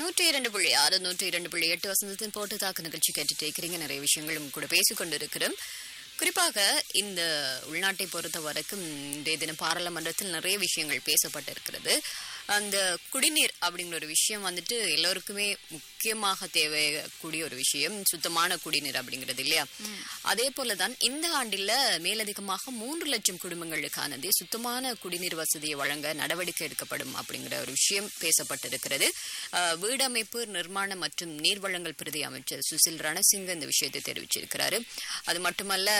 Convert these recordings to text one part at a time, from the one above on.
நூற்றி இரண்டு புள்ளி ஆறு நூற்றி இரண்டு புள்ளி எட்டு வசந்தத்தின் போட்டு தாக்கு நிகழ்ச்சி கேட்டுட்டு இருக்கிறீங்க நிறைய விஷயங்களும் கூட பேசிக்கொண்டு இருக்கிறோம் குறிப்பாக இந்த உள்நாட்டை பொறுத்த வரைக்கும் இன்றைய தினம் பாராளுமன்றத்தில் நிறைய விஷயங்கள் பேசப்பட்டிருக்கிறது அந்த குடிநீர் அப்படிங்கிற ஒரு விஷயம் வந்துட்டு எல்லோருக்குமே முக்கியமாக தேவைக்கூடிய ஒரு விஷயம் சுத்தமான குடிநீர் அப்படிங்கிறது இல்லையா அதே போலதான் இந்த ஆண்டில் மேலதிகமாக மூன்று லட்சம் குடும்பங்களுக்கானது சுத்தமான குடிநீர் வசதியை வழங்க நடவடிக்கை எடுக்கப்படும் அப்படிங்கிற ஒரு விஷயம் பேசப்பட்டிருக்கிறது அஹ், வீடமைப்பு நிர்மாணம் மற்றும் நீர்வளங்கள் பிரதி அமைச்சர் சுசில் ரணசிங்க இந்த விஷயத்தை தெரிவிச்சிருக்கிறாரு அது மட்டுமல்ல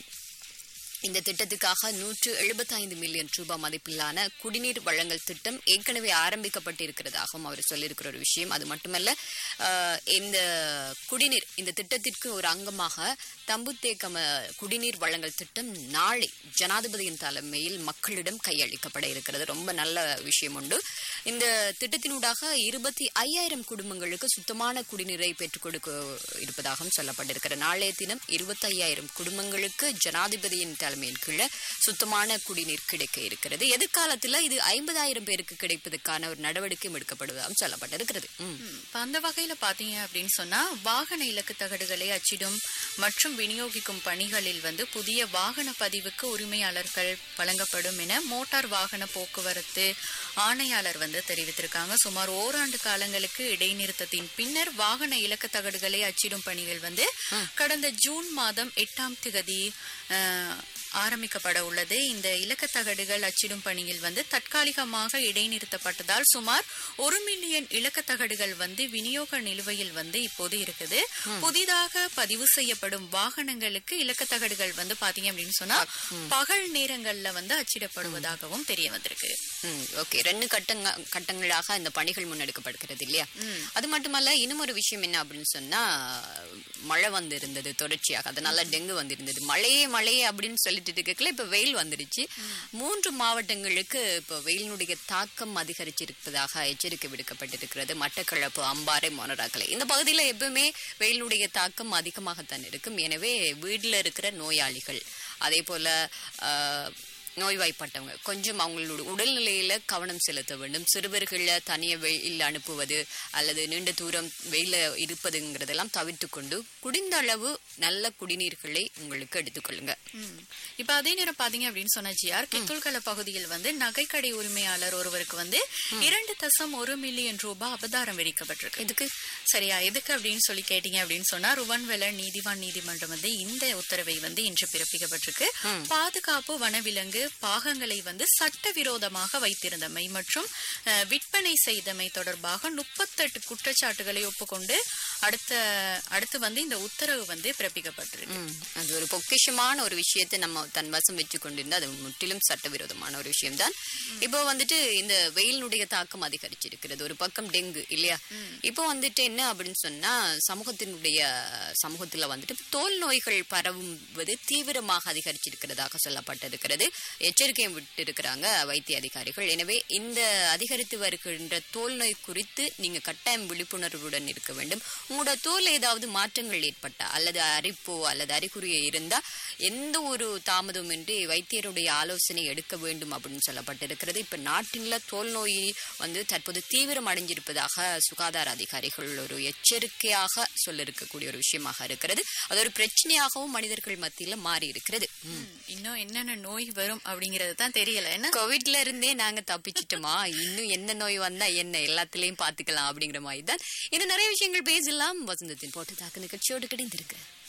இந்த திட்டத்துக்காக நூற்று எழுபத்தைந்து மில்லியன் ரூபாய் மதிப்பிலான குடிநீர் வழங்கல் திட்டம் ஏற்கனவே ஆரம்பிக்கப்பட்டிருக்கிறதாகவும் அவர் சொல்லியிருக்கிற ஒரு விஷயம் அது மட்டுமல்ல ஆஹ், இந்த குடிநீர் இந்த திட்டத்திற்கு ஒரு அங்கமாக தம்புத்தேக்கம குடிநீர் வழங்கல் திட்டம் நாளை ஜனாதிபதியின் தலைமையில் மக்களிடம் கையளிக்கப்பட இருக்கிறது ரொம்ப நல்ல விஷயம் உண்டு இந்த திட்டத்தினூடாக இருபத்தி ஐயாயிரம் குடும்பங்களுக்கு சுத்தமான குடிநீரை பெற்றுக் கொடுக்க இருப்பதாகவும் சொல்லப்பட்டிருக்கிற நாளைய தினம் இருபத்தி ஐயாயிரம் குடும்பங்களுக்கு ஜனாதிபதியின் தலைமையின் கீழே சுத்தமான குடிநீர் கிடைக்க இருக்கிறது எதிர்காலத்துல இது ஐம்பதாயிரம் பேருக்கு கிடைப்பதற்கான ஒரு நடவடிக்கையும் எடுக்கப்படுவதாகவும் சொல்லப்பட்டிருக்கிறது ம். இப்ப அந்த வகையில பாத்தீங்க அப்படின்னு சொன்னா வாகன இலக்கு தகடுகளை அச்சிடும் மற்றும் விநியோகிக்கும் பணிகளில் வந்து புதிய வாகன பதிவுக்கு உரிமையாளர்கள் வழங்கப்படும் என மோட்டார் வாகன போக்குவரத்து ஆணையாளர் வந்து தெரிவித்திருக்காங்க சுமார் ஓராண்டு காலங்களுக்கு இடைநிறுத்தத்தின் பின்னர் வாகன இலக்கு தகடுகளை அச்சிடும் பணிகள் வந்து கடந்த ஜூன் மாதம் எட்டாம் திகதி அஹ், ஆரம்பிக்கப்பட உள்ளது இந்த இலக்க தகடுகள் அச்சிடும் பணியில் வந்து தற்காலிகமாக இடைநிறுத்தப்பட்டதால் சுமார் ஒரு மில்லியன் இலக்க தகடுகள் வந்து விநியோக நிலுவையில் வந்து இப்போது இருக்குது புதிதாக பதிவு செய்யப்படும் வாகனங்களுக்கு இலக்க தகடுகள் வந்து பாத்தீங்க அப்படின்னு சொன்னா பகல் நேரங்கள்ல வந்து அச்சிடப்படுவதாகவும் தெரிய வந்திருக்கு ம், ஓகே ரெண்டு கட்டங்க கட்டங்களாக இந்த பணிகள் முன்னெடுக்கப்படுகிறது இல்லையா அது மட்டுமல்ல இன்னும் ஒரு விஷயம் என்ன அப்படின்னு சொன்னா மழை வந்து இருந்தது தொடர்ச்சியாக அதனால டெங்கு வந்திருந்தது மழையே மழையே அப்படின்னு சொல்லிட்டு இருக்கல இப்ப வெயில் வந்துடுச்சு மூன்று மாவட்டங்களுக்கு இப்போ வெயிலினுடைய தாக்கம் அதிகரிச்சிருப்பதாக எச்சரிக்கை விடுக்கப்பட்டிருக்கிறது மட்டக்களப்பு அம்பாறை மொனராக்கலை இந்த பகுதியில எப்பவுமே வெயிலுடைய தாக்கம் அதிகமாகத்தான் இருக்கும் எனவே வீட்டில் இருக்கிற நோயாளிகள் அதே போல ஆஹ், நோய்வாய்ப்பட்டவங்க கொஞ்சம் அவங்களோட உடல்நிலையில கவனம் செலுத்த வேண்டும் சிறுவர்களை தனிய வெயில் அனுப்புவது அல்லது நீண்ட தூரம் வெயில இருப்பதுங்கிறதெல்லாம் தவிர்த்து கொண்டு குடிந்த அளவு நல்ல குடிநீர்களை உங்களுக்கு எடுத்துக்கொள்ளுங்க ம். இப்ப அதே நேரம் பாத்தீங்க அப்படின்னு சொன்ன ஜிஆர் கித்துல்கல பகுதியில் வந்து நகைக்கடை உரிமையாளர் ஒருவருக்கு வந்து இரண்டு தசம் ஒரு மில்லியன் ரூபாய் அபதாரம் விதிக்கப்பட்டிருக்கு இதுக்கு சரியா எதுக்கு அப்படின்னு சொல்லி கேட்டீங்க அப்படின்னு சொன்னா ருவன்வெல நீதிவான் நீதிமன்றம் வந்து இந்த உத்தரவை வந்து இன்று பிறப்பிக்கப்பட்டிருக்கு பாதுகாப்பு வனவிலங்கு பாகங்களை வந்து சட்டவிரோதமாக வைத்திருந்தமை மற்றும் அஹ், விற்பனை செய்தமை தொடர்பாக முப்பத்தெட்டு குற்றச்சாட்டுகளை ஒப்புக்கொண்டு அடுத்த அடுத்து வந்து இந்த உத்தரவு வந்து பிறப்பிக்கப்பட்டிருக்கு ம், அது ஒரு பொக்கிஷமான ஒரு விஷயத்தை நம்ம தன் வசம் வச்சு கொண்டிருந்தா அது முற்றிலும் சட்டவிரோதமான ஒரு விஷயம்தான் இப்போ வந்துட்டு இந்த வெயிலினுடைய தாக்கம் அதிகரிச்சிருக்கிறது ஒரு பக்கம் டெங்கு இல்லையா இப்போ வந்துட்டு என்ன அப்படின்னு சொன்னா சமூகத்தினுடைய சமூகத்துல வந்துட்டு தோல் நோய்கள் பரவுவது தீவிரமாக அதிகரிச்சிருக்கிறதாக சொல்லப்பட்டிருக்கிறது எச்சரிக்கையும் விட்டு இருக்கிறாங்க வைத்திய அதிகாரிகள் எனவே இந்த அதிகரித்து வருகின்ற தோல் நோய் குறித்து நீங்க கட்டாயம் விழிப்புணர்வுடன் இருக்க வேண்டும் உங்களோட தோல் ஏதாவது மாற்றங்கள் ஏற்பட்டா அல்லது அரிப்போ அல்லது அறிகுறியோ இருந்தா எந்த ஒரு தாமதமின்றி வைத்தியருடைய ஆலோசனை எடுக்க வேண்டும் அப்படின்னு சொல்லப்பட்டிருக்கிறது இப்ப நாட்டில தோல் நோய் வந்து தற்போது தீவிரம் அடைஞ்சிருப்பதாக சுகாதார அதிகாரிகள் ஒரு எச்சரிக்கையாக சொல்லிருக்கக்கூடிய ஒரு விஷயமாக இருக்கிறது அது ஒரு பிரச்சனையாகவும் மனிதர்கள் மத்தியில மாறி இருக்கிறது ம். இன்னும் என்னென்ன நோய் வரும் அப்படிங்கறது தான் தெரியல என்ன கோவிட்ல இருந்தே நாங்க தப்பிச்சிட்டோமா இன்னும் என்ன நோய் வந்தா என்ன எல்லாத்துலயும் பாத்துக்கலாம் அப்படிங்கிற மாதிரி தான் இது நிறைய விஷயங்கள் பேசலாம் வசந்தத்தின் போட்டு தாக்கு நிகழ்ச்சியோடு கிடைந்திருக்கு